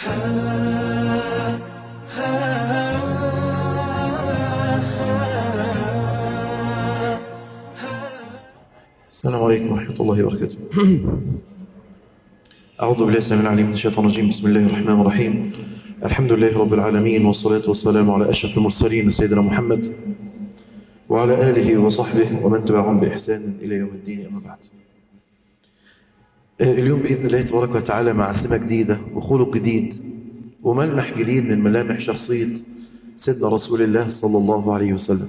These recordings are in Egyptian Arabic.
السلام عليكم ورحمة الله وبركاته أعوذ بالله السميع العليم من الشيطان الرجيم بسم الله الرحمن الرحيم الحمد لله رب العالمين والصلاة والسلام على أشرف المرسلين سيدنا محمد وعلى آله وصحبه ومن تبعهم بإحسان إلى يوم الدين أما بعد اليوم بإذن الله تبارك وتعالى مع سمة جديدة وخلق جديد وملمح جديد من ملامح شخصية سيدنا رسول الله صلى الله عليه وسلم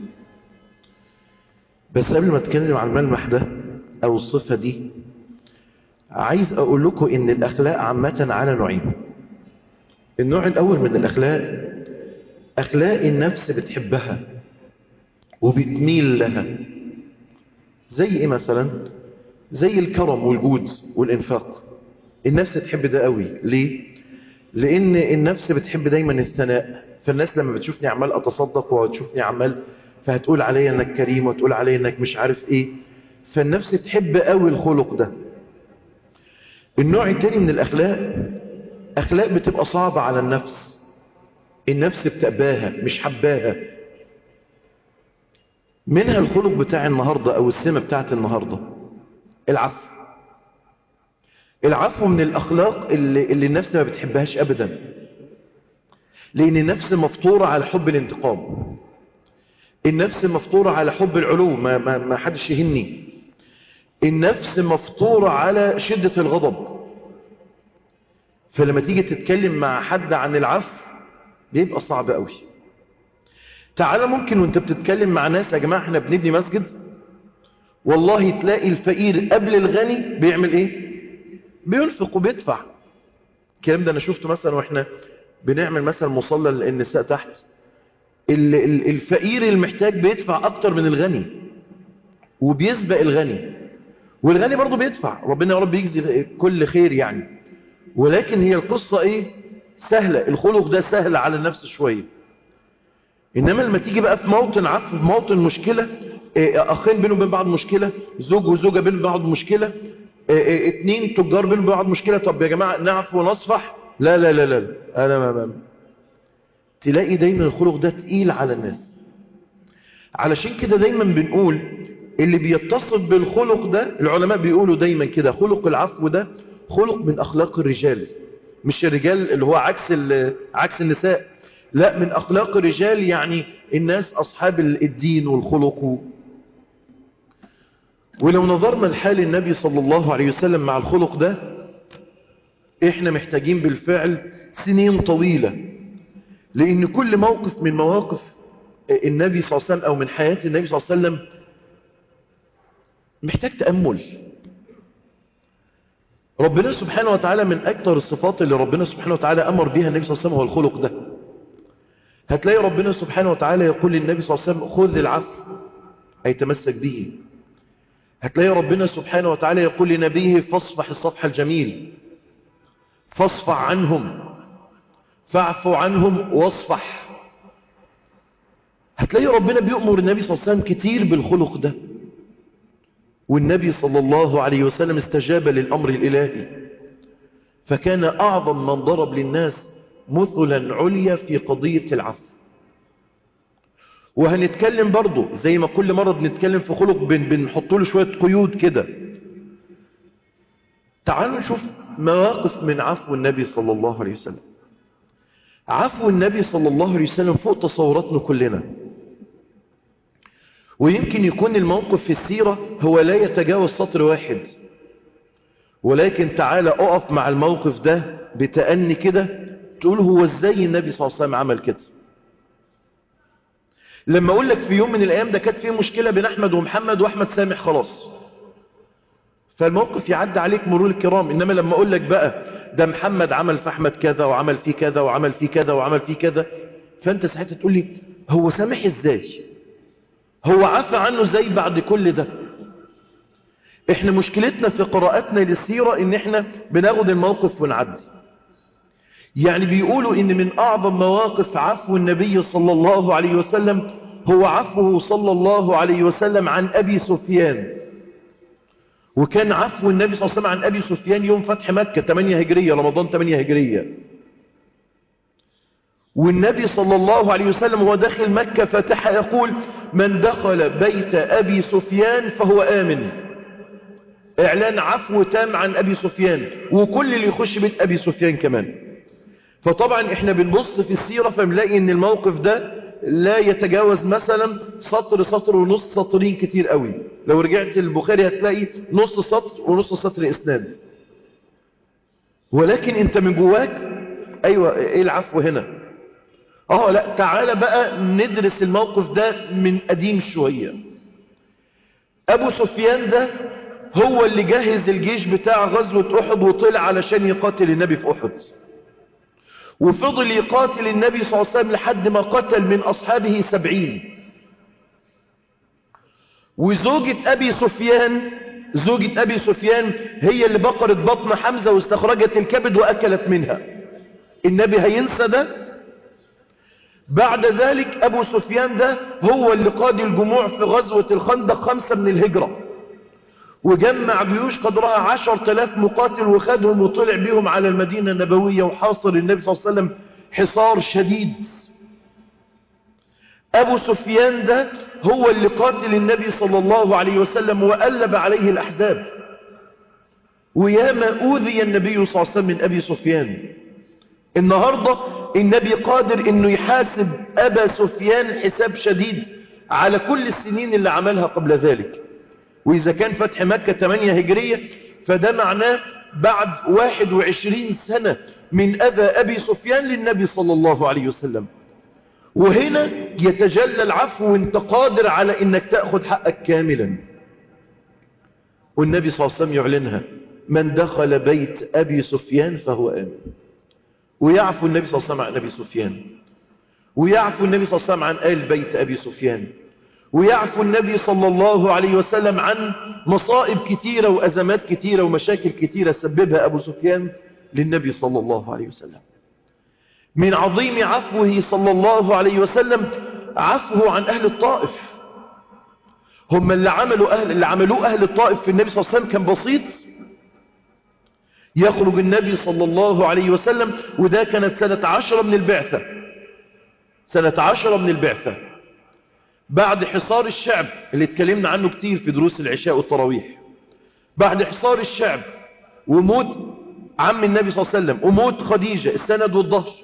بس قبل ما اتكلم عن الملمح ده أو الصفة دي عايز أقول لكم إن الأخلاق عامة على نوعين النوع الأول من الأخلاق أخلاق النفس بتحبها وبتميل لها زي إيه مثلا زي الكرم والجود والإنفاق النفس تحب ده قوي ليه لأن النفس بتحب دايما الثناء فالناس لما بتشوفني عمال أتصدق وتشوفني عمال فهتقول عليا انك كريم وتقول عليا انك مش عارف ايه فالنفس تحب قوي الخلق ده النوع التاني من الاخلاق اخلاق بتبقى صعبة على النفس النفس بتقباها مش حباها منها الخلق بتاع النهاردة او السمة بتاعت النهاردة العفو العفو من الاخلاق اللي, اللي النفس ما بتحبهاش ابدا لان النفس مفطورة على حب الانتقام النفس مفطورة على حب العلو ما, ما, ما حدش يهني النفس مفطورة على شدة الغضب فلما تيجي تتكلم مع حد عن العفو بيبقى صعب قوي تعالى ممكن وانت بتتكلم مع ناس يا جماعة احنا بنبني مسجد والله تلاقي الفقير قبل الغني بيعمل ايه بينفق وبيدفع الكلام ده انا شفته مثلا واحنا بنعمل مثلا مصلى للنساء تحت الفقير المحتاج بيدفع اكتر من الغني وبيسبق الغني والغني برضه بيدفع ربنا يا رب يجزي كل خير يعني ولكن هي القصة ايه سهلة الخلق ده سهل على النفس شوية انما لما تيجي بقى في موطن عفو في موطن مشكلة إيه اخين بينهم وبين بعض مشكلة زوج وزوجة بين بعض مشكلة إيه اتنين تجار بينهم وبين بعض مشكلة طب يا جماعة نعفو ونصفح لا لا لا لا انا ما, ما تلاقي دايما الخلق ده تقيل على الناس علشان كده دايما بنقول اللي بيتصف بالخلق ده العلماء بيقولوا دايما كده خلق العفو ده خلق من اخلاق الرجال مش الرجال اللي هو عكس عكس النساء لا من اخلاق الرجال يعني الناس اصحاب الدين والخلق ولو نظرنا لحال النبي صلى الله عليه وسلم مع الخلق ده احنا محتاجين بالفعل سنين طويلة لأن كل موقف من مواقف النبي صلى الله عليه وسلم أو من حياة النبي صلى الله عليه وسلم محتاج تأمل ربنا سبحانه وتعالى من أكثر الصفات اللي ربنا سبحانه وتعالى أمر بها النبي صلى الله عليه وسلم هو الخلق ده هتلاقي ربنا سبحانه وتعالى يقول للنبي صلى الله عليه وسلم خذ العفو أي تمسك به هتلاقي ربنا سبحانه وتعالى يقول لنبيه فاصفح الصفح الجميل فاصفح عنهم فاعفوا عنهم واصفح هتلاقي ربنا بيؤمر النبي صلى الله عليه وسلم كتير بالخلق ده والنبي صلى الله عليه وسلم استجاب للأمر الإلهي فكان أعظم من ضرب للناس مثلا عليا في قضية العفو وهنتكلم برضو زي ما كل مرة بنتكلم في خلق بن بنحط له شوية قيود كده تعالوا نشوف مواقف من عفو النبي صلى الله عليه وسلم عفو النبي صلى الله عليه وسلم فوق تصوراتنا كلنا ويمكن يكون الموقف في السيرة هو لا يتجاوز سطر واحد ولكن تعالى اقف مع الموقف ده بتأني كده تقول هو ازاي النبي صلى الله عليه وسلم عمل كده لما اقول لك في يوم من الايام ده كانت فيه مشكلة بين احمد ومحمد واحمد سامح خلاص فالموقف يعدي عليك مرور الكرام انما لما اقول لك بقى ده محمد عمل في احمد كذا وعمل فيه كذا وعمل فيه كذا وعمل فيه كذا فانت ساعتها تقول لي هو سامح ازاي هو عفى عنه ازاي بعد كل ده احنا مشكلتنا في قراءتنا للسيرة ان احنا بناخد الموقف ونعدي يعني بيقولوا ان من اعظم مواقف عفو النبي صلى الله عليه وسلم هو عفوه صلى الله عليه وسلم عن ابي سفيان وكان عفو النبي صلى الله عليه وسلم عن أبي سفيان يوم فتح مكة 8 هجرية رمضان 8 هجرية والنبي صلى الله عليه وسلم هو داخل مكة فتح يقول من دخل بيت أبي سفيان فهو آمن إعلان عفو تام عن أبي سفيان وكل اللي يخش بيت أبي سفيان كمان فطبعا احنا بنبص في السيرة فبنلاقي ان الموقف ده لا يتجاوز مثلا سطر سطر ونص سطرين كتير قوي لو رجعت البخاري هتلاقي نص سطر ونص سطر اسناد ولكن انت من جواك ايوه ايه العفو هنا اه لا تعالى بقى ندرس الموقف ده من قديم شوية ابو سفيان ده هو اللي جهز الجيش بتاع غزوة احد وطلع علشان يقاتل النبي في احد وفضل يقاتل النبي صلى الله عليه وسلم لحد ما قتل من أصحابه سبعين وزوجة أبي سفيان زوجة أبي سفيان هي اللي بقرت بطن حمزة واستخرجت الكبد وأكلت منها النبي هينسى ده بعد ذلك أبو سفيان ده هو اللي قاد الجموع في غزوة الخندق خمسة من الهجرة وجمع جيوش قدرها عشر تلاف مقاتل وخدهم وطلع بهم على المدينة النبوية وحاصر النبي صلى الله عليه وسلم حصار شديد أبو سفيان ده هو اللي قاتل النبي صلى الله عليه وسلم وألب عليه الأحزاب وياما أوذي النبي صلى الله عليه وسلم من أبي سفيان النهاردة النبي قادر انه يحاسب أبا سفيان حساب شديد على كل السنين اللي عملها قبل ذلك وإذا كان فتح مكة 8 هجرية فده معناه بعد 21 سنة من أذى أبي سفيان للنبي صلى الله عليه وسلم وهنا يتجلى العفو وانت قادر على انك تأخذ حقك كاملا والنبي صلى الله عليه وسلم يعلنها من دخل بيت أبي سفيان فهو آمن ويعفو النبي صلى الله عليه وسلم عن أبي سفيان ويعفو النبي صلى الله عليه وسلم عن آل بيت أبي سفيان ويعفو النبي صلى الله عليه وسلم عن مصائب كتيرة وأزمات كتيرة ومشاكل كتيرة سببها أبو سفيان للنبي صلى الله عليه وسلم من عظيم عفوه صلى الله عليه وسلم عفوه عن أهل الطائف هم اللي عملوا أهل اللي عملوه أهل الطائف في النبي صلى الله عليه وسلم كان بسيط يخرج النبي صلى الله عليه وسلم وده كانت سنة عشرة من البعثة سنة عشرة من البعثة بعد حصار الشعب اللي اتكلمنا عنه كتير في دروس العشاء والتراويح بعد حصار الشعب وموت عم النبي صلى الله عليه وسلم وموت خديجة السند والظهر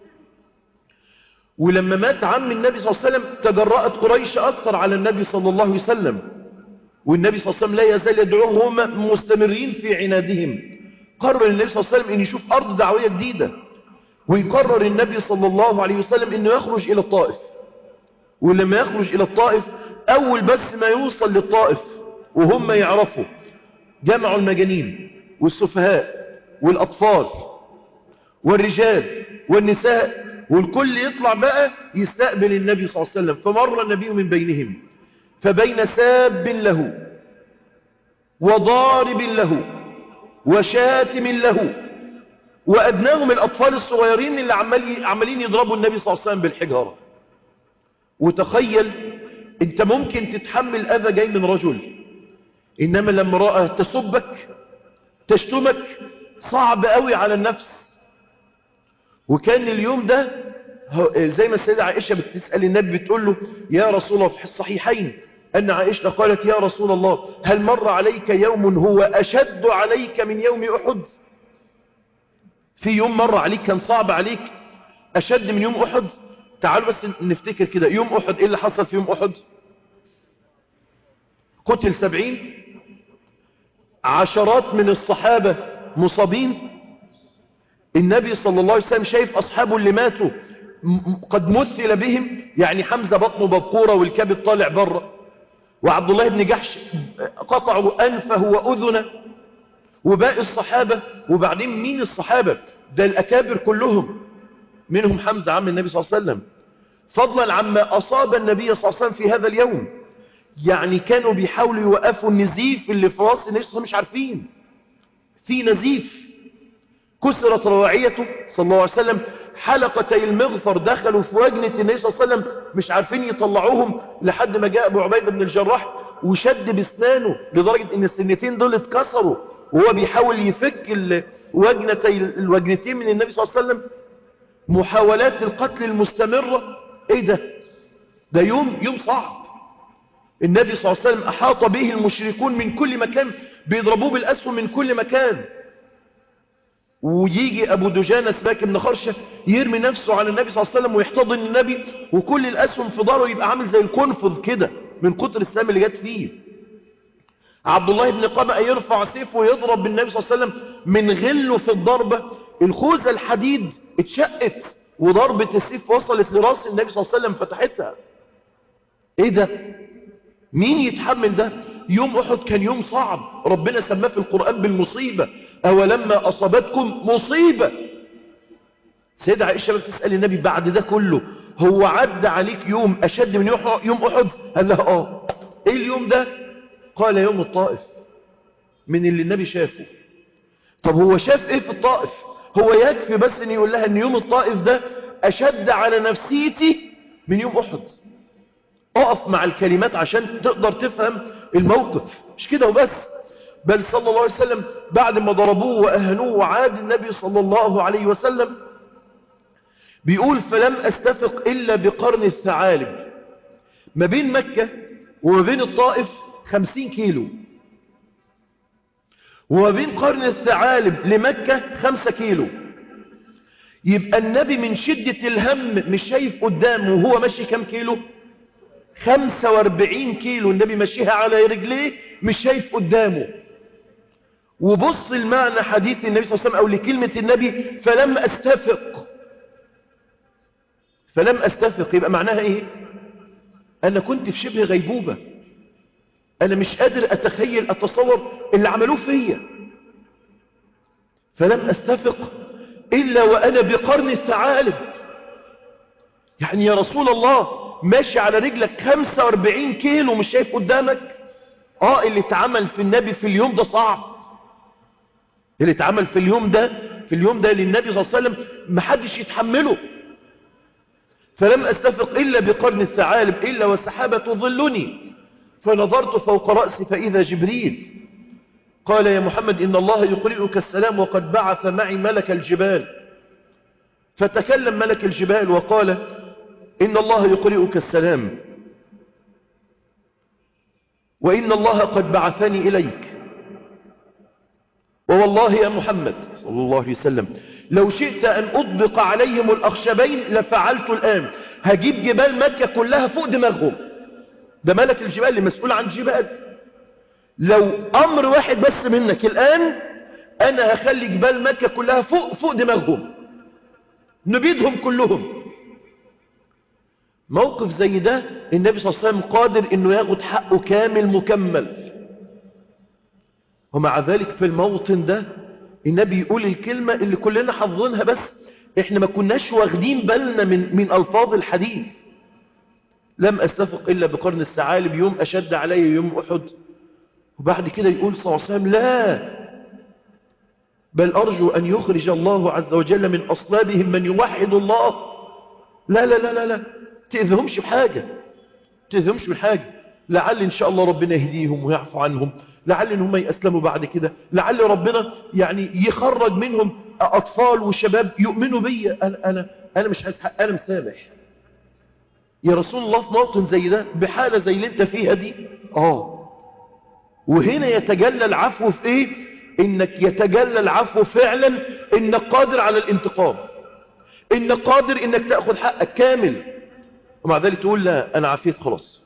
ولما مات عم النبي صلى الله عليه وسلم تجرأت قريش أكثر على النبي صلى الله عليه وسلم والنبي صلى الله عليه وسلم لا يزال يدعوهم هم مستمرين في عنادهم قرر النبي صلى الله عليه وسلم أن يشوف أرض دعوية جديدة ويقرر النبي صلى الله عليه وسلم أنه يخرج إلى الطائف ولما يخرج إلى الطائف أول بس ما يوصل للطائف وهم يعرفوا جمعوا المجانين والسفهاء والأطفال والرجال والنساء والكل يطلع بقى يستقبل النبي صلى الله عليه وسلم فمر النبي من بينهم فبين ساب له وضارب له وشاتم له وأدناهم الأطفال الصغيرين اللي عمال عمالين يضربوا النبي صلى الله عليه وسلم بالحجارة وتخيل انت ممكن تتحمل أذى جاي من رجل إنما لما رأى تسبك تشتمك صعب قوي على النفس وكان اليوم ده زي ما السيدة عائشة بتسأل النبي بتقول له يا رسول الله في الصحيحين أن عائشة قالت يا رسول الله هل مر عليك يوم هو أشد عليك من يوم أحد في يوم مر عليك كان صعب عليك أشد من يوم أحد تعالوا بس نفتكر كده يوم أحد إيه اللي حصل في يوم أحد قتل سبعين عشرات من الصحابة مصابين النبي صلى الله عليه وسلم شايف أصحابه اللي ماتوا قد مثل بهم يعني حمزة بطنه ببقورة والكبد طالع بره وعبد الله بن جحش قطعوا أنفه وأذنه وباقي الصحابة وبعدين مين الصحابة ده الأكابر كلهم منهم حمزة عم النبي صلى الله عليه وسلم فضلا عما أصاب النبي صلى الله عليه وسلم في هذا اليوم يعني كانوا بيحاولوا يوقفوا النزيف اللي في راس النبي صلى الله عليه وسلم مش عارفين في نزيف كسرت رواعيته صلى الله عليه وسلم حلقتي المغفر دخلوا في وجنة النبي صلى الله عليه وسلم مش عارفين يطلعوهم لحد ما جاء ابو عبيدة بن الجراح وشد بسنانه لدرجة ان السنتين دول اتكسروا وهو بيحاول يفك وجنتي الوجنتين من النبي صلى الله عليه وسلم محاولات القتل المستمرة ايه ده ده يوم يوم صعب النبي صلى الله عليه وسلم احاط به المشركون من كل مكان بيضربوه بالاسهم من كل مكان ويجي ابو دجانة سباك بن خرشة يرمي نفسه على النبي صلى الله عليه وسلم ويحتضن النبي وكل الاسهم في ظهره يبقى عامل زي القنفذ كده من كتر السام اللي جت فيه عبد الله بن قبأ يرفع سيفه ويضرب بالنبي صلى الله عليه وسلم من غله في الضربة الخوذة الحديد اتشقت وضربة السيف وصلت لراس النبي صلى الله عليه وسلم فتحتها ايه ده مين يتحمل ده يوم احد كان يوم صعب ربنا سماه في القرآن بالمصيبة اولما اصابتكم مصيبة سيدة عائشة بتسأل النبي بعد ده كله هو عدى عليك يوم اشد من يوم احد قال لها اه ايه اليوم ده قال يوم الطائف من اللي النبي شافه طب هو شاف ايه في الطائف هو يكفي بس ان يقول لها ان يوم الطائف ده اشد على نفسيتي من يوم احد اقف مع الكلمات عشان تقدر تفهم الموقف مش كده وبس بل صلى الله عليه وسلم بعد ما ضربوه واهنوه وعاد النبي صلى الله عليه وسلم بيقول فلم استفق الا بقرن الثعالب ما بين مكة وما بين الطائف خمسين كيلو وما بين قرن الثعالب لمكة خمسة كيلو يبقى النبي من شدة الهم مش شايف قدامه وهو ماشي كم كيلو خمسة واربعين كيلو النبي ماشيها على رجليه مش شايف قدامه وبص المعنى حديث النبي صلى الله عليه وسلم أو لكلمة النبي فلم أستفق فلم أستفق يبقى معناها إيه أنا كنت في شبه غيبوبة أنا مش قادر أتخيل أتصور اللي عملوه فيا فلم أستفق إلا وأنا بقرن الثعالب يعني يا رسول الله ماشي على رجلك 45 كيلو مش شايف قدامك آه اللي اتعمل في النبي في اليوم ده صعب اللي اتعمل في اليوم ده في اليوم ده للنبي صلى الله عليه وسلم محدش يتحمله فلم أستفق إلا بقرن الثعالب إلا والسحابة تظلني فنظرت فوق رأسي فإذا جبريل قال يا محمد إن الله يقرئك السلام وقد بعث معي ملك الجبال فتكلم ملك الجبال وقال إن الله يقرئك السلام وإن الله قد بعثني إليك ووالله يا محمد صلى الله عليه وسلم لو شئت أن أطبق عليهم الأخشبين لفعلت الآن هجيب جبال مكة كلها فوق دماغهم ده ملك الجبال اللي مسؤول عن جبال لو أمر واحد بس منك الآن أنا هخلي جبال مكة كلها فوق فوق دماغهم نبيدهم كلهم موقف زي ده النبي صلى الله عليه وسلم قادر انه ياخد حقه كامل مكمل ومع ذلك في الموطن ده النبي يقول الكلمة اللي كلنا حافظينها بس احنا ما كناش واخدين بالنا من, من الفاظ الحديث لم استفق الا بقرن الثعالب يوم اشد علي يوم احد وبعد كده يقول صلى الله عليه وسلم لا بل ارجو ان يخرج الله عز وجل من اصلابهم من يوحد الله لا لا لا لا لا تأذهمش بحاجة تأذهمش بحاجة لعل إن شاء الله ربنا يهديهم ويعفو عنهم لعل إن هم يأسلموا بعد كده لعل ربنا يعني يخرج منهم أطفال وشباب يؤمنوا بي أنا, أنا, أنا مش هسحق أنا مسامح يا رسول الله في موطن زي ده بحالة زي اللي انت فيها دي آه وهنا يتجلى العفو في ايه انك يتجلى العفو فعلا انك قادر على الانتقام انك قادر انك تأخذ حقك كامل ومع ذلك تقول لا أنا عفيت خلاص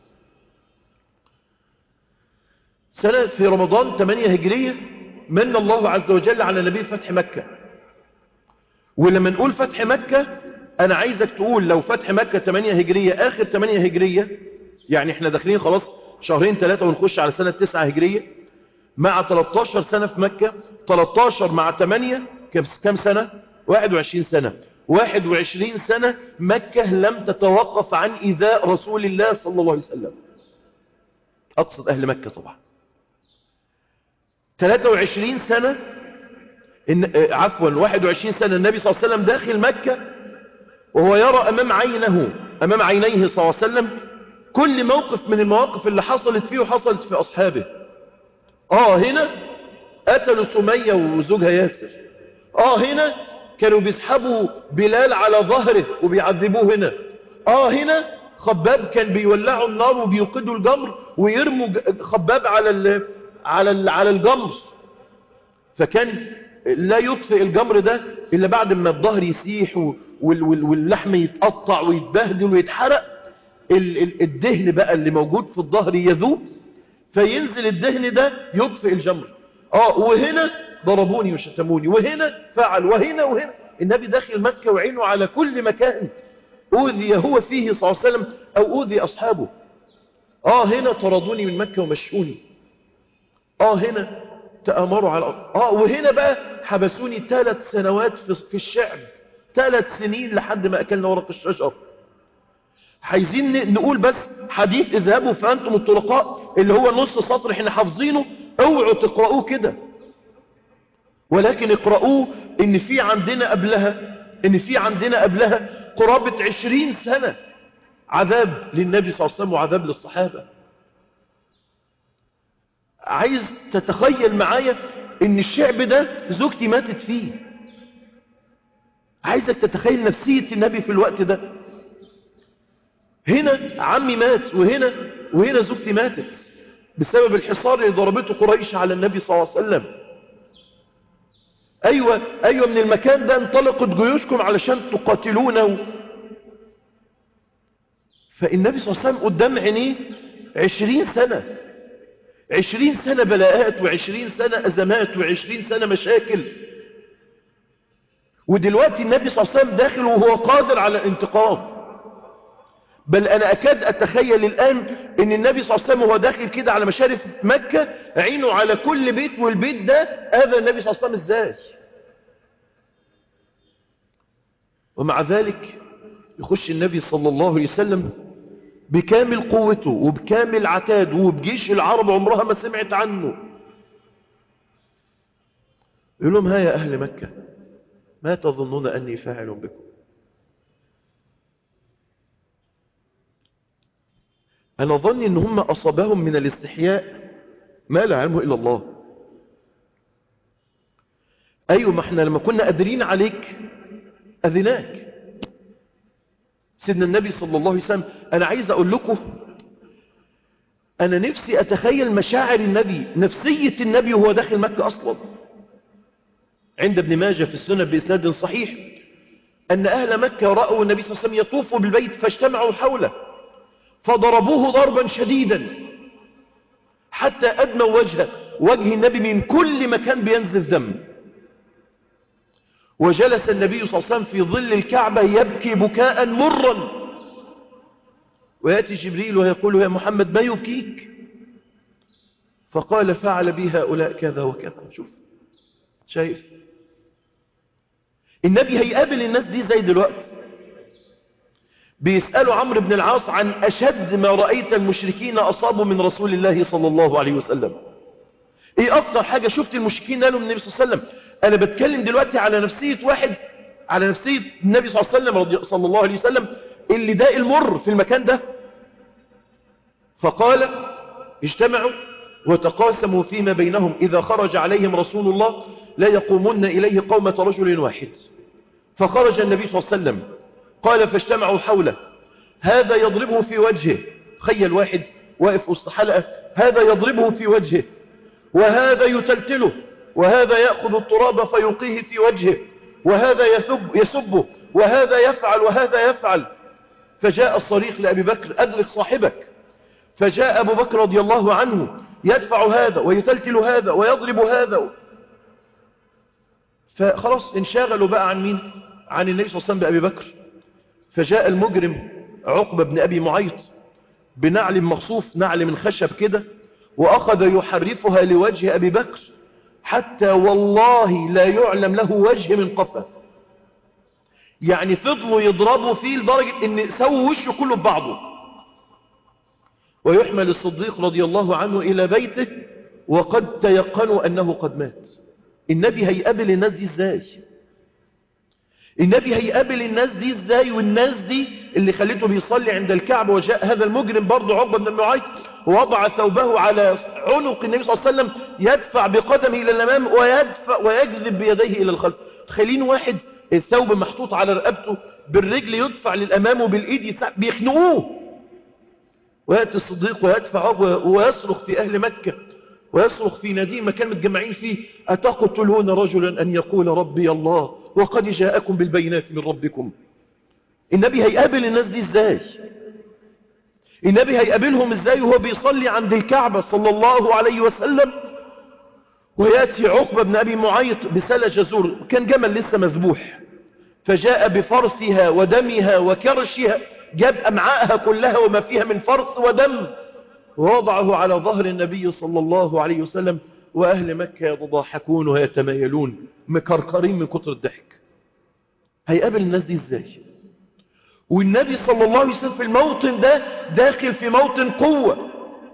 سنة في رمضان 8 هجرية من الله عز وجل على نبي فتح مكة ولما نقول فتح مكة أنا عايزك تقول لو فتح مكة 8 هجرية آخر 8 هجرية يعني احنا داخلين خلاص شهرين ثلاثة ونخش على سنة 9 هجرية مع 13 سنة في مكة 13 مع 8 كم سنة 21 سنة 21 سنة مكة لم تتوقف عن إيذاء رسول الله صلى الله عليه وسلم أقصد أهل مكة طبعا 23 سنة إن عفوا 21 سنة النبي صلى الله عليه وسلم داخل مكة وهو يرى أمام عينه أمام عينيه صلى الله عليه وسلم كل موقف من المواقف اللي حصلت فيه وحصلت في أصحابه آه هنا قتلوا سمية وزوجها ياسر آه هنا كانوا بيسحبوا بلال على ظهره وبيعذبوه هنا اه هنا خباب كان بيولعوا النار وبيوقدوا الجمر ويرموا خباب على ال على ال على الجمر فكان لا يطفئ الجمر ده إلا بعد ما الظهر يسيح واللحم يتقطع ويتبهدل ويتحرق الدهن بقى اللي موجود في الظهر يذوب فينزل الدهن ده يطفئ الجمر اه وهنا ضربوني وشتموني وهنا فعل وهنا وهنا النبي داخل مكة وعينه على كل مكان أوذي هو فيه صلى الله عليه وسلم أو أوذي أصحابه آه هنا طردوني من مكة ومشوني آه هنا تأمروا على آه وهنا بقى حبسوني ثلاث سنوات في الشعب ثلاث سنين لحد ما أكلنا ورق الشجر عايزين نقول بس حديث اذهبوا فأنتم الطلقاء اللي هو نص سطر احنا حافظينه اوعوا تقرأوه كده ولكن اقرأوه ان في عندنا قبلها ان في عندنا قبلها قرابة عشرين سنة عذاب للنبي صلى الله عليه وسلم وعذاب للصحابة عايز تتخيل معايا ان الشعب ده زوجتي ماتت فيه عايزك تتخيل نفسية النبي في الوقت ده هنا عمي مات وهنا وهنا زوجتي ماتت بسبب الحصار اللي ضربته قريش على النبي صلى الله عليه وسلم أيوة, أيوة من المكان ده انطلقت جيوشكم علشان تقاتلونه فالنبي صلى الله عليه وسلم قدام عينيه عشرين سنة عشرين سنة بلاءات وعشرين سنة أزمات وعشرين سنة مشاكل ودلوقتي النبي صلى الله عليه وسلم داخل وهو قادر على الانتقام بل أنا أكاد أتخيل الآن أن النبي صلى الله عليه وسلم وهو داخل كده على مشارف مكة عينه على كل بيت والبيت ده هذا النبي صلى الله عليه وسلم إزاي ومع ذلك يخش النبي صلى الله عليه وسلم بكامل قوته وبكامل عتاده وبجيش العرب عمرها ما سمعت عنه يقول لهم ها يا أهل مكة ما تظنون أني فاعل بكم أنا ظني أن هم أصابهم من الاستحياء ما لا علمه إلا الله أيوة ما احنا لما كنا قادرين عليك أذناك سيدنا النبي صلى الله عليه وسلم أنا عايز أقول لكم أنا نفسي أتخيل مشاعر النبي نفسية النبي وهو داخل مكة أصلا عند ابن ماجه في السنة بإسناد صحيح أن أهل مكة رأوا النبي صلى الله عليه وسلم يطوف بالبيت فاجتمعوا حوله فضربوه ضربا شديدا حتى أدموا وجهه وجه النبي من كل مكان بينزل دم وجلس النبي صلى الله عليه وسلم في ظل الكعبة يبكي بكاء مرا ويأتي جبريل ويقول يا محمد ما يبكيك فقال فعل بي هؤلاء كذا وكذا شوف شايف النبي هيقابل الناس دي زي دلوقتي بيسألوا عمرو بن العاص عن أشد ما رأيت المشركين أصابوا من رسول الله صلى الله عليه وسلم ايه اكتر حاجة شفت المشركين قالوا من النبي صلى الله عليه وسلم انا بتكلم دلوقتي على نفسية واحد على نفسية النبي صلى الله عليه وسلم رضي صلى الله عليه وسلم اللي داء المر في المكان ده فقال اجتمعوا وتقاسموا فيما بينهم إذا خرج عليهم رسول الله لا يقومن إليه قومة رجل واحد فخرج النبي صلى الله عليه وسلم قال فاجتمعوا حوله هذا يضربه في وجهه خيل واحد واقف وسط حلقة هذا يضربه في وجهه وهذا يتلتله وهذا يأخذ التراب فيلقيه في وجهه وهذا يثب يسبه وهذا يفعل وهذا يفعل فجاء الصريخ لأبي بكر أدرك صاحبك فجاء أبو بكر رضي الله عنه يدفع هذا ويتلتل هذا ويضرب هذا فخلاص انشغلوا بقى عن مين عن النبي صلى الله عليه وسلم بأبي بكر فجاء المجرم عقبة بن أبي معيط بنعل مخصوف نعل من خشب كده وأخذ يحرفها لوجه أبي بكر حتى والله لا يعلم له وجه من قفة يعني فضلوا يضربوا فيه لدرجة ان سووا وشه كله ببعضه ويحمل الصديق رضي الله عنه إلى بيته وقد تيقنوا أنه قد مات النبي هيقابل الناس دي ازاي النبي هيقابل الناس دي ازاي والناس دي اللي خليته بيصلي عند الكعبة وجاء هذا المجرم برضه عقبة بن المعيط ووضع ثوبه على عنق النبي صلى الله عليه وسلم يدفع بقدمه إلى الأمام ويدفع ويجذب بيديه إلى الخلف تخيلين واحد الثوب محطوط على رقبته بالرجل يدفع للأمام وبالإيد يتسع- بيخنقوه ويأتي الصديق ويدفع ويصرخ في أهل مكة ويصرخ في نادي مكان متجمعين فيه أتقتلون رجلا أن يقول ربي الله وقد جاءكم بالبينات من ربكم النبي هيقابل الناس دي ازاي النبي هيقابلهم ازاي وهو بيصلي عند الكعبة صلى الله عليه وسلم ويأتي عقبة بن أبي معيط بسلة جزور كان جمل لسه مذبوح فجاء بفرسها ودمها وكرشها جاب أمعاءها كلها وما فيها من فرس ودم ووضعه على ظهر النبي صلى الله عليه وسلم وأهل مكة يتضاحكون ويتمايلون مكركرين من كتر الضحك هيقابل الناس دي ازاي والنبي صلى الله عليه وسلم في الموطن ده داخل في موطن قوة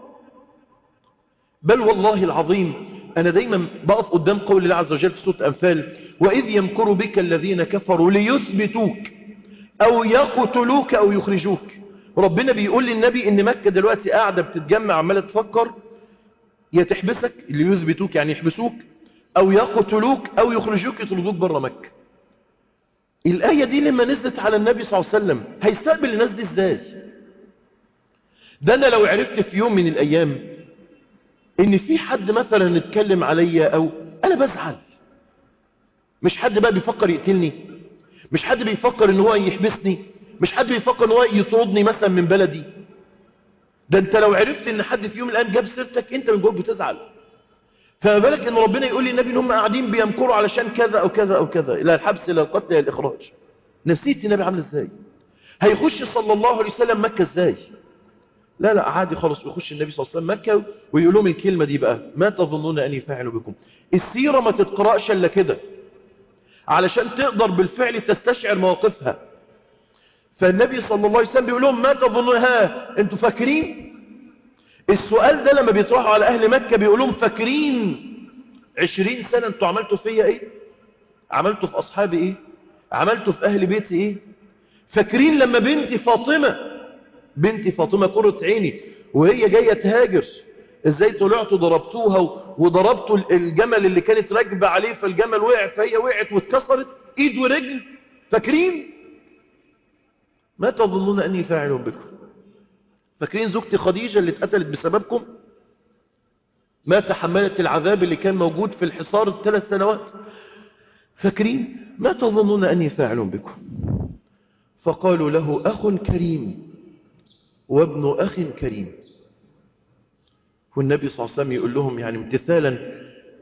بل والله العظيم أنا دايما بقف قدام قول الله عز وجل في سورة أنفال وإذ يمكر بك الذين كفروا ليثبتوك أو يقتلوك أو يخرجوك ربنا بيقول للنبي إن مكة دلوقتي قاعدة بتتجمع عمالة تفكر يا تحبسك اللي يثبتوك يعني يحبسوك أو يقتلوك أو يخرجوك يطردوك بره مكة الآية دي لما نزلت على النبي صلى الله عليه وسلم هيستقبل الناس دي ازاي ده أنا لو عرفت في يوم من الأيام إن في حد مثلا اتكلم عليا أو أنا بزعل مش حد بقى بيفكر يقتلني مش حد بيفكر ان هو يحبسني مش حد بيفكر ان هو يطردني مثلا من بلدي ده انت لو عرفت ان حد في يوم من الايام جاب سيرتك انت من جواك بتزعل فما بالك ان ربنا يقول للنبي ان هم قاعدين بيمكروا علشان كذا او كذا او كذا الى الحبس الى القتل الى الاخراج نسيت النبي عامل ازاي هيخش صلى الله عليه وسلم مكه ازاي لا لا عادي خالص يخش النبي صلى الله عليه وسلم مكه ويقول لهم الكلمه دي بقى ما تظنون اني فاعل بكم السيره ما تتقراش الا كده علشان تقدر بالفعل تستشعر مواقفها فالنبي صلى الله عليه وسلم بيقول لهم ما تظنون ها انتوا فاكرين السؤال ده لما بيطرحوا على اهل مكة بيقول لهم فاكرين عشرين سنة انتوا عملتوا فيا ايه عملتوا في اصحابي ايه عملتوا في اهل بيتي ايه فاكرين لما بنتي فاطمة بنتي فاطمة قرة عيني وهي جاية تهاجر ازاي طلعتوا ضربتوها وضربتوا الجمل اللي كانت راكبه عليه فالجمل وقع فهي وقعت واتكسرت ايد ورجل فاكرين ما تظنون اني فاعل بكم فاكرين زوجتي خديجة اللي اتقتلت بسببكم ما تحملت العذاب اللي كان موجود في الحصار الثلاث سنوات فاكرين ما تظنون اني فاعل بكم فقالوا له اخ كريم وابن اخ كريم والنبي صلى الله عليه وسلم يقول لهم يعني امتثالا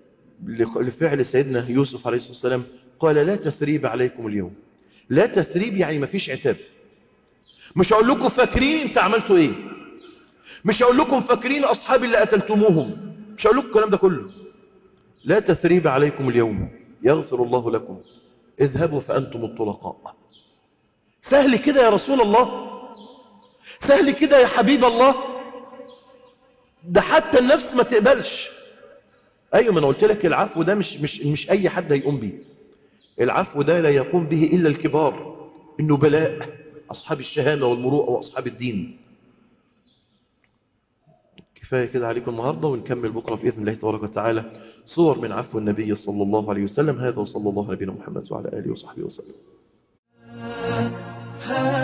لفعل سيدنا يوسف عليه الصلاة والسلام قال لا تثريب عليكم اليوم لا تثريب يعني ما فيش عتاب مش هقول لكم فاكرين انت عملتوا ايه مش هقول لكم فاكرين اصحابي اللي قتلتموهم مش هقول لكم الكلام ده كله لا تثريب عليكم اليوم يغفر الله لكم اذهبوا فأنتم الطلقاء سهل كده يا رسول الله سهل كده يا حبيب الله ده حتى النفس ما تقبلش ايوه ما انا قلت لك العفو ده مش مش مش اي حد هيقوم بيه العفو ده لا يقوم به الا الكبار النبلاء اصحاب الشهامه والمروءه واصحاب الدين كفايه كده عليكم النهارده ونكمل بكره باذن الله تبارك وتعالى صور من عفو النبي صلى الله عليه وسلم هذا وصلى الله على نبينا محمد وعلى اله وصحبه وسلم